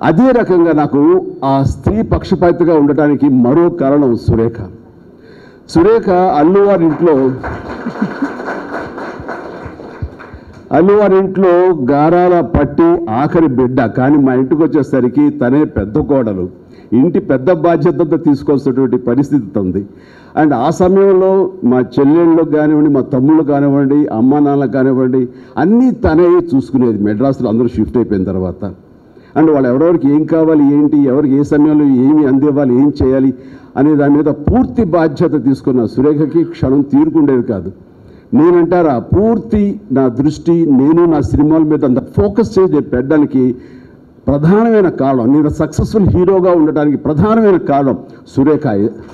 అదే రకంగా నాకు ఆ స్త్రీ పక్షపాతిగా ఉండటానికి మరో కారణం సురేఖ సురేఖ అల్లువారి ఇంట్లో అల్లువారి ఇంట్లో గారాల పట్టి ఆఖరి బిడ్డ కానీ మా ఇంటికి వచ్చేసరికి తనే పెద్ద కోడలు ఇంటి పెద్ద బాధ్యతతో తీసుకోవాల్సినటువంటి పరిస్థితి ఉంది అండ్ ఆ సమయంలో మా చెల్లెళ్ళకు కానివ్వండి మా తమ్ముళ్ళు కానివ్వండి అమ్మ నాన్నలకు కానివ్వండి అన్నీ తనే చూసుకునేది మెడ్రాస్లో అందరూ షిఫ్ట్ అయిపోయిన తర్వాత అండ్ వాళ్ళు ఎవరెవరికి ఏం కావాలి ఏంటి ఎవరికి ఏ సమయంలో ఏమి అందివ్వాలి ఏం చేయాలి అనే దాని మీద పూర్తి బాధ్యత తీసుకున్న సురేఖకి క్షణం తీరుకుండేది కాదు నేనంటారా పూర్తి నా దృష్టి నేను నా సినిమాల మీద అంత ఫోకస్ చేసి పెట్టడానికి ప్రధానమైన కారణం నేను సక్సెస్ఫుల్ హీరోగా ఉండటానికి ప్రధానమైన కారణం సురేఖ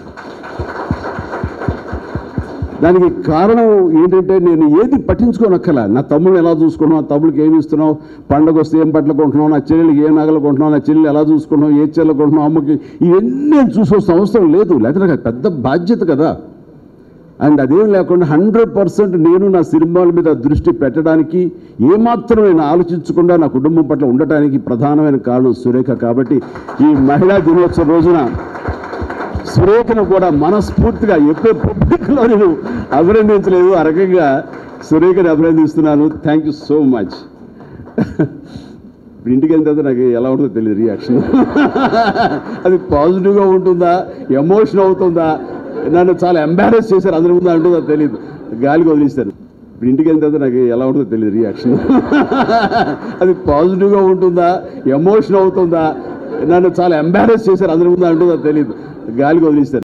దానికి కారణం ఏంటంటే నేను ఏది పట్టించుకోనక్కల నా తమ్ముడు ఎలా చూసుకున్నావు నా తమ్ముడికి ఏమి ఇస్తున్నావు పండగ వస్తే ఏం బట్టలు కొంటున్నావు నా చెల్లెలకి ఏ నగలు కొంటున్నావు నా చెల్లెలు ఎలా చూసుకున్నావు ఏ చెల్లెలు కొంటున్నావు అమ్మకి ఇవన్నీ నేను చూసుకోవాల్సిన అవసరం లేదు లేకపోతే నాకు పెద్ద బాధ్యత కదా అండ్ అదేం లేకుండా హండ్రెడ్ పర్సెంట్ నేను నా సినిమాల మీద దృష్టి పెట్టడానికి ఏమాత్రం నేను ఆలోచించకుండా నా కుటుంబం పట్ల ఉండటానికి ప్రధానమైన కారణం సురేఖ కాబట్టి ఈ మహిళా దినోత్సవం రోజున సురేఖను కూడా మనస్ఫూర్తిగా ఎప్పుడు పబ్లిక్లో నేను అభినందించలేదు ఆ రకంగా సురేఖని అభినందిస్తున్నాను థ్యాంక్ యూ సో మచ్ ఇప్పుడు ఇంటికి వెళ్ళిన తర్వాత నాకు ఎలా ఉంటుందో తెలియదు రియాక్షన్ అది పాజిటివ్గా ఉంటుందా ఎమోషన్ అవుతుందా నన్ను చాలా ఎంబారెస్ చేశారు అందరి ముందు అంటుందో తెలియదు గాలికి వదిలిస్తారు ఇప్పుడు ఇంటికి వెళ్ళిన తర్వాత నాకు ఎలా ఉంటుందో తెలియదు రియాక్షన్ అది పాజిటివ్గా ఉంటుందా ఎమోషన్ అవుతుందా నన్ను చాలా ఎంబారెస్ చేశారు అందరి ముందు అంటుందో తెలియదు గాలికి వదిలిస్తారు